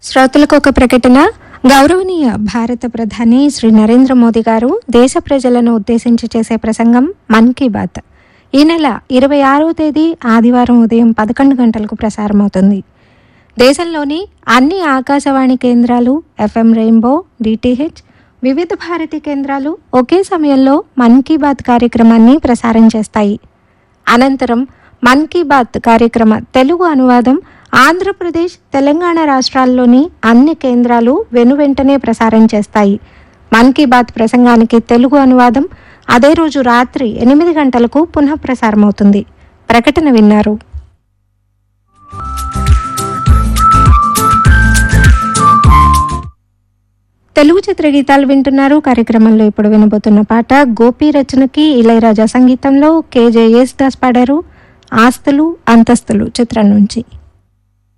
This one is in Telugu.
శ్రోతలకు ఒక ప్రకటన గౌరవనీయ భారత ప్రధాని శ్రీ నరేంద్ర మోదీ గారు దేశ ప్రజలను ఉద్దేశించి చేసే ప్రసంగం మన్ కీ బాత్ ఈ నెల ఇరవై ఆరో తేదీ ఆదివారం ఉదయం పదకొండు గంటలకు ప్రసారమవుతుంది దేశంలోని అన్ని ఆకాశవాణి కేంద్రాలు ఎఫ్ఎం రెయిన్బో డిటిహెచ్ వివిధ భారతి కేంద్రాలు ఒకే సమయంలో మన్ కీ బాత్ కార్యక్రమాన్ని ప్రసారం చేస్తాయి అనంతరం మన్ కీ బాత్ కార్యక్రమ తెలుగు అనువాదం ఆంధ్రప్రదేశ్ తెలంగాణ రాష్ట్రాల్లోని అన్ని కేంద్రాలు వెనువెంటనే ప్రసారం చేస్తాయి మన్ కీ బాత్ ప్రసంగానికి తెలుగు అనువాదం అదే రోజు రాత్రి ఎనిమిది గంటలకు పునః ప్రసారమవుతుంది ప్రకటన విన్నారు తెలుగు చిత్ర గీతాలు వింటున్నారు కార్యక్రమంలో ఇప్పుడు వినబోతున్న పాట గోపి రచనకి ఇళయరాజా సంగీతంలో కేజే యేసుదాస్ పాడారు ఆస్తులు అంతస్తులు చిత్రం నుంచి